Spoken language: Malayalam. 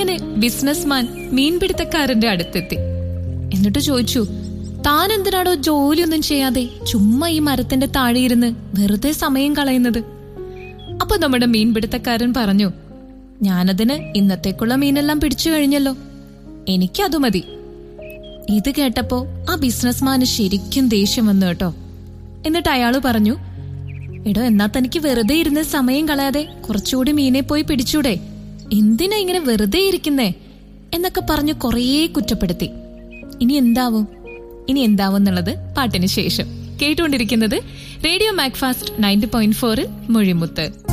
അങ്ങനെ ബിസിനസ്മാൻ മീൻപിടുത്തക്കാരന്റെ അടുത്തെത്തി എന്നിട്ട് ചോദിച്ചു താൻ എന്തിനാടോ ജോലിയൊന്നും ചെയ്യാതെ ചുമ്മാ ഈ മരത്തിന്റെ താഴെ ഇരുന്ന് വെറുതെ സമയം കളയുന്നത് അപ്പൊ നമ്മുടെ മീൻപിടുത്തക്കാരൻ പറഞ്ഞു ഞാനതിന് ഇന്നത്തേക്കുള്ള മീനെല്ലാം പിടിച്ചു കഴിഞ്ഞല്ലോ എനിക്കതു മതി ഇത് കേട്ടപ്പോ ആ ബിസിനസ്മാന് ശരിക്കും ദേഷ്യം വന്നു കേട്ടോ എന്നിട്ട് അയാള് പറഞ്ഞു എടോ എന്നാ തനിക്ക് വെറുതെ ഇരുന്ന് സമയം കളയാതെ കുറച്ചുകൂടി മീനെ പോയി പിടിച്ചൂടെ എന്തിനാ ഇങ്ങനെ വെറുതെ ഇരിക്കുന്നേ എന്നൊക്കെ പറഞ്ഞു കുറേ കുറ്റപ്പെടുത്തി ഇനി എന്താവും ഇനി എന്താവും എന്നുള്ളത് പാട്ടിന് ശേഷം കേട്ടുകൊണ്ടിരിക്കുന്നത് റേഡിയോ മാക്ഫാസ്റ്റ് നയൻറ്റി പോയിന്റ് ഫോറിൽ മൊഴിമുത്ത്